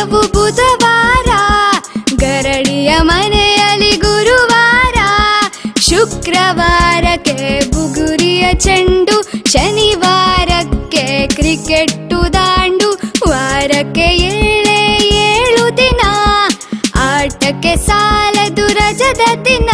ದಿನವು ಬುಧವಾರ ಗರಡಿಯ ಮನೆಯಲ್ಲಿ ಗುರುವಾರ ಶುಕ್ರವಾರಕ್ಕೆ ಬುಗುರಿಯ ಚೆಂಡು ಶನಿವಾರಕ್ಕೆ ಕ್ರಿಕೆಟ್ಟು ದಾಂಡು ವಾರಕ್ಕೆ ಏಳೇ ಏಳು ದಿನ ಆಟಕ್ಕೆ ಸಾಲದು ರಜದ ದಿನ